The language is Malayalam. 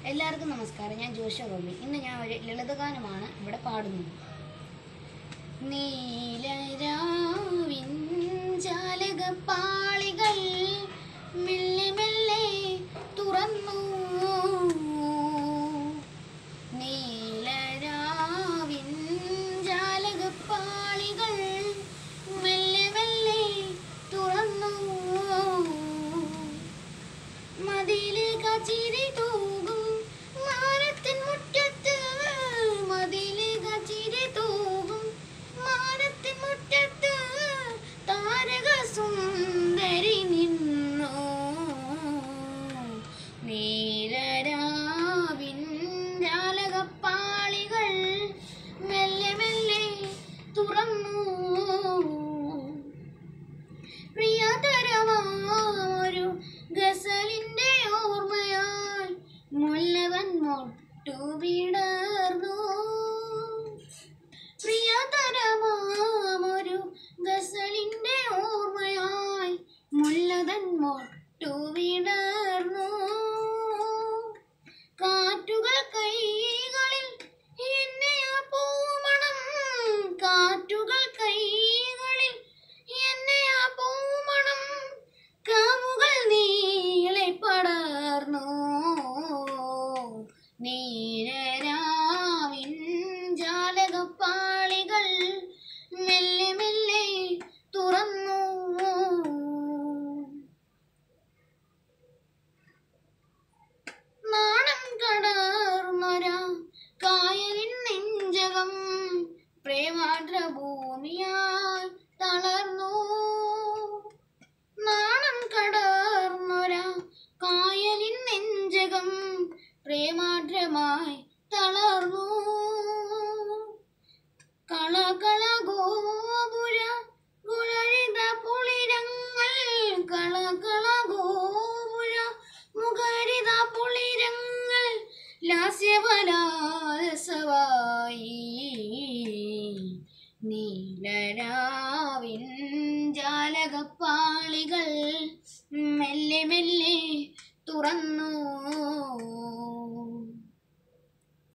എല്ലാവർക്കും നമസ്കാരം ഞാൻ ജോഷ റോബി ഇന്ന് ഞാൻ ഒരു ലളിതഗാനമാണ് ഇവിടെ പാടുന്നത് നീലരാവിൻ ജാലകപ്പാളികൾ മെല്ലെ മെല്ലെ തുറന്നു നീലരാവിൻ ജാലകപ്പാളികൾ മെല്ലെ മെല്ലെ തുറന്നു മതിലെ കച്ചിരി തൂകും മാനത്തിൻ മുറ്റത്ത് മതിലെ കച്ചിരി തൂകും മാനത്തിൻ മുറ്റത്ത് താരക സുന്ദരി നിന്നു നീലരാവിൻ ജാലകപ്പാളികൾ മെല്ലെ മെല്ലെ തുറന്നു പ്രിയതരമായൊരു ഗസലിന്റെ ഓർമ്മയാൽ മുല്ലവൻ മൊട്ടു വിടർന്നു പ്രിയതരമാമൊരു ഗസലിന്റെ ഓർമ്മയായി മുല്ലതൻ മൊട്ടു വിടർന്നു കാറ്റുകൾ കൈകളിൽ എന്നെ ആ പൂമണം കാറ്റുകൾ കൈകളിൽ എന്നെ ആ പൂമണം കാമുകൾ നീളെ പടർന്നു നീരരാവിൻ ജാലകപ്പാളികൾ മെല്ലെ മെല്ലെ തുറന്നു നാണം കടർന്നൊര കായലിൻ നെഞ്ചകം പ്രേമാദ്ര ഭൂമിയാൽ തളർന്നു നാണം കടർന്നൊര കായലിൻ നെഞ്ചകം പ്രേമാദ്രമായി തളർന്നു കളകള ഗോപുര കുഴലിത പുളിരങ്ങൾ കളകള ഗോപുര മുഖരിത പുളിരങ്ങൾ ലാസ്യവലാസവായി നീലരാവിൻ ജാലകപ്പാളികൾ മെല്ലെ മെല്ലെ തുറന്നു